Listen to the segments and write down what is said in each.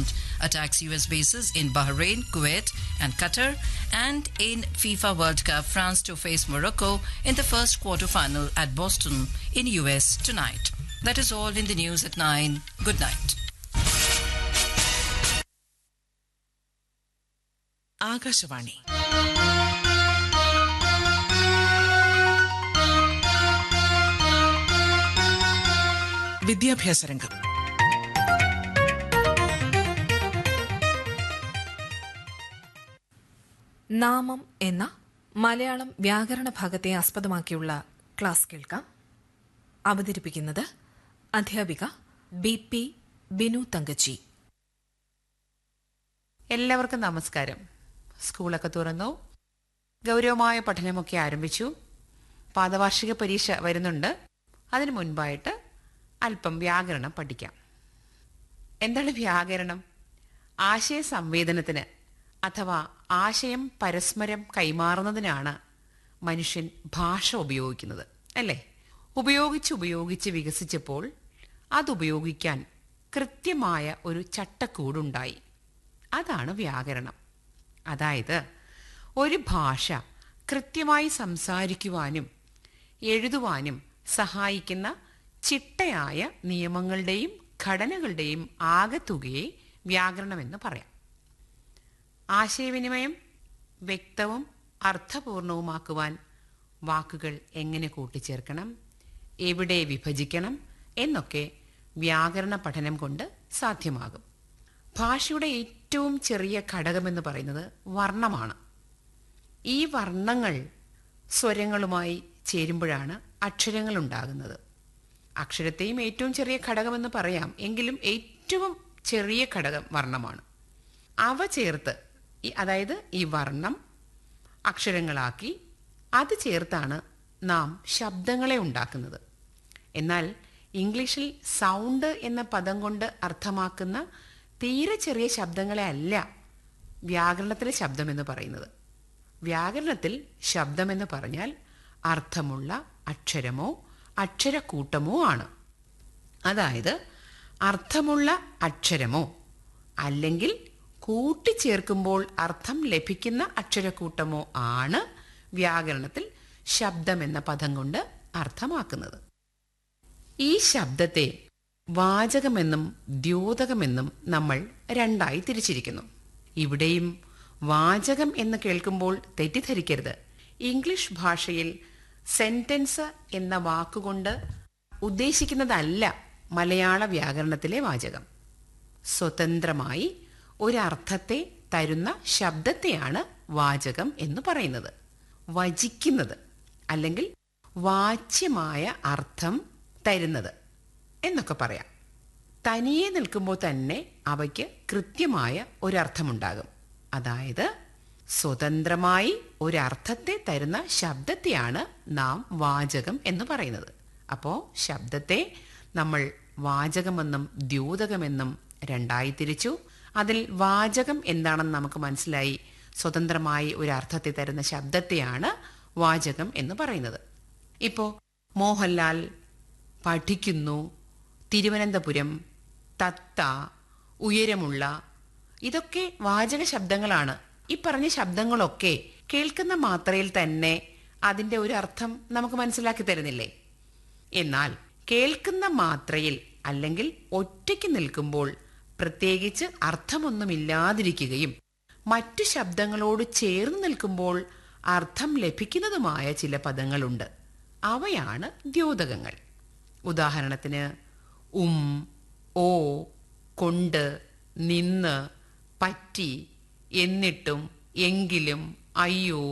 Levant attacks US bases in Bahrain, Kuwait, and Qatar. And in FIFA World Cup, France to face Morocco in the first quarter-final at Boston in US tonight. That is all in the news at 9. Good night. Akashvani വിദ്യാഭ്യാസ രംഗം നാമം എന്ന മലയാളം വ്യാകരണ ഭാഗത്തെ ആസ്പദമാക്കിയുള്ള class കേൾക്കാം അവതരിപ്പിക്കുന്നത് അധ്യാപിക B P Binu തങ്കച്ചി എല്ലാവർക്കും നമസ്കാരം സ്കൂളൊക്കെ തുറന്നു ഗൗരവമായ പഠനമൊക്കെ ആരംഭിച്ചു പാദവാർഷിക പരീക്ഷ വരുന്നുണ്ട് അതിനു മുൻപായിട്ട് അല്പം വ്യാകരണം പഠിക്കാം എന്താണ് വ്യാകരണം ആശയ സംവേദനത്തിന് അഥവാ ആശയം പരസ്പരം കൈമാറുന്നതിനാണ് മനുഷ്യൻ ഭാഷ ഉപയോഗിക്കുന്നത് അല്ലേ ഉപയോഗിച്ച് ഉപയോഗിച്ച് വികസിച്ചപ്പോൾ അതുപയോഗിക്കാൻ കൃത്യമായ ഒരു ചട്ടക്കൂടുണ്ടായി അതാണ് വ്യാകരണം അതായത് ഒരു ഭാഷ കൃത്യമായി സംസാരിക്കുവാനും എഴുതുവാനും സഹായിക്കുന്ന ചിട്ടയായ നിയമങ്ങളുടെയും ഘടനകളുടെയും ആകെത്തുകയെ വ്യാകരണമെന്ന് പറയാം ആശയവിനിമയം വ്യക്തവും അർത്ഥപൂർണവുമാക്കുവാൻ വാക്കുകൾ എങ്ങനെ കൂട്ടിച്ചേർക്കണം എവിടെ വിഭജിക്കണം എന്നൊക്കെ വ്യാകരണ പഠനം കൊണ്ട് സാധ്യമാകും ഭാഷയുടെ ഏറ്റവും ചെറിയ ഘടകമെന്ന് പറയുന്നത് വർണ്ണമാണ് ഈ വർണ്ണങ്ങൾ സ്വരങ്ങളുമായി ചേരുമ്പോഴാണ് അക്ഷരങ്ങൾ ഉണ്ടാകുന്നത് അക്ഷരത്തെയും ഏറ്റവും ചെറിയ ഘടകമെന്ന് പറയാം എങ്കിലും ഏറ്റവും ചെറിയ ഘടകം വർണ്ണമാണ് അവ ചേർത്ത് ഈ- അതായത് ഈ വർണ്ണം അക്ഷരങ്ങളാക്കി അത് ചേർത്താണ് നാം ശബ്ദങ്ങളെ ഉണ്ടാക്കുന്നത് എന്നാൽ ഇംഗ്ലീഷിൽ സൗണ്ട് എന്ന പദം കൊണ്ട് അർത്ഥമാക്കുന്ന തീരെ ചെറിയ ശബ്ദങ്ങളെ അല്ല വ്യാകരണത്തിലെ ശബ്ദമെന്ന് പറയുന്നത് വ്യാകരണത്തിൽ ശബ്ദമെന്ന് പറഞ്ഞാൽ അർത്ഥമുള്ള അക്ഷരമോ അക്ഷരക്കൂട്ടമോ ആണ് അതായത് അർത്ഥമുള്ള അക്ഷരമോ അല്ലെങ്കിൽ കൂട്ടിച്ചേർക്കുമ്പോൾ അർത്ഥം ലഭിക്കുന്ന അക്ഷരക്കൂട്ടമോ ആണ് വ്യാകരണത്തിൽ ശബ്ദം എന്ന പദം കൊണ്ട് അർത്ഥമാക്കുന്നത് ഈ ശബ്ദത്തെ വാചകമെന്നും ദ്യോതകമെന്നും നമ്മൾ രണ്ടായി തിരിച്ചിരിക്കുന്നു ഇവിടെയും വാചകം എന്ന് കേൾക്കുമ്പോൾ തെറ്റിദ്ധരിക്കരുത് ഇംഗ്ലീഷ് ഭാഷയിൽ സെന്റൻസ് എന്ന വാക്കുകൊണ്ട് ഉദ്ദേശിക്കുന്നതല്ല മലയാള വ്യാകരണത്തിലെ വാചകം സ്വതന്ത്രമായി ഒരർത്ഥത്തെ തരുന്ന ശബ്ദത്തെയാണ് വാചകം എന്ന് പറയുന്നത് വചിക്കുന്നത് അല്ലെങ്കിൽ വാച്യമായ അർത്ഥം തരുന്നത് എന്നൊക്കെ പറയാം തനിയെ നിൽക്കുമ്പോൾ തന്നെ അവയ്ക്ക് കൃത്യമായ ഒരർത്ഥമുണ്ടാകും അതായത് സ്വതന്ത്രമായി ഒരർത്ഥത്തെ തരുന്ന ശബ്ദത്തെയാണ് നാം വാചകം എന്ന് പറയുന്നത് അപ്പോൾ ശബ്ദത്തെ നമ്മൾ വാചകമെന്നും ദ്യോതകമെന്നും രണ്ടായി തിരിച്ചു അതിൽ വാചകം എന്താണെന്ന് നമുക്ക് മനസ്സിലായി സ്വതന്ത്രമായി ഒരു അർത്ഥത്തെ തരുന്ന ശബ്ദത്തെയാണ് വാചകം എന്ന് പറയുന്നത് ഇപ്പോൾ മോഹൻലാൽ പഠിക്കുന്നു തിരുവനന്തപുരം തത്ത ഉയരമുള്ള ഇതൊക്കെ വാചക ശബ്ദങ്ങളാണ് ഈ പറഞ്ഞ ശബ്ദങ്ങളൊക്കെ കേൾക്കുന്ന മാത്രയിൽ തന്നെ അതിന്റെ ഒരു അർത്ഥം നമുക്ക് മനസ്സിലാക്കി തരുന്നില്ലേ എന്നാൽ കേൾക്കുന്ന മാത്രയിൽ അല്ലെങ്കിൽ ഒറ്റയ്ക്ക് നിൽക്കുമ്പോൾ പ്രത്യേകിച്ച് അർത്ഥമൊന്നുമില്ലാതിരിക്കുകയും മറ്റു ശബ്ദങ്ങളോട് ചേർന്ന് നിൽക്കുമ്പോൾ അർത്ഥം ലഭിക്കുന്നതുമായ ചില പദങ്ങളുണ്ട് അവയാണ് ദ്യോതകങ്ങൾ ഉദാഹരണത്തിന് ഉം ഓ കൊണ്ട് നിന്ന് പറ്റി എന്നിട്ടും എങ്കിലും അയ്യോ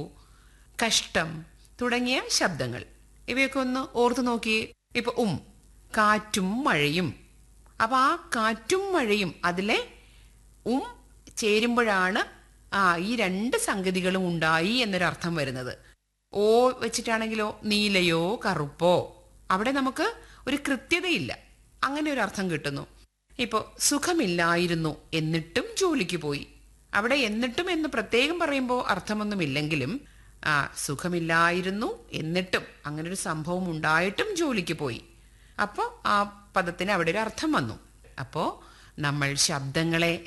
കഷ്ടം തുടങ്ങിയ ശബ്ദങ്ങൾ ഇവയൊക്കെ ഒന്ന് ഓർത്തു നോക്കി ഇപ്പൊ ഉം കാറ്റും മഴയും അപ്പൊ ആ കാറ്റും മഴയും അതിലെ ഉം ചേരുമ്പോഴാണ് ആ ഈ രണ്ട് സംഗതികളും ഉണ്ടായി എന്നൊരർത്ഥം വരുന്നത് ഓ വെച്ചിട്ടാണെങ്കിലോ നീലയോ കറുപ്പോ അവിടെ നമുക്ക് ഒരു കൃത്യതയില്ല അങ്ങനെ ഒരു അർത്ഥം കിട്ടുന്നു ഇപ്പോൾ സുഖമില്ലായിരുന്നു എന്നിട്ടും ജോലിക്ക് പോയി അവിടെ എന്നിട്ടും എന്ന് പ്രത്യേകം പറയുമ്പോൾ അർത്ഥമൊന്നുമില്ലെങ്കിലും ആ സുഖമില്ലായിരുന്നു എന്നിട്ടും അങ്ങനെ ഒരു സംഭവം ഉണ്ടായിട്ടും ജോലിക്ക് പോയി അപ്പോൾ ആ പദത്തിന് അവിടെ ഒരു അർത്ഥം വന്നു അപ്പോൾ നമ്മൾ ശബ്ദങ്ങളെ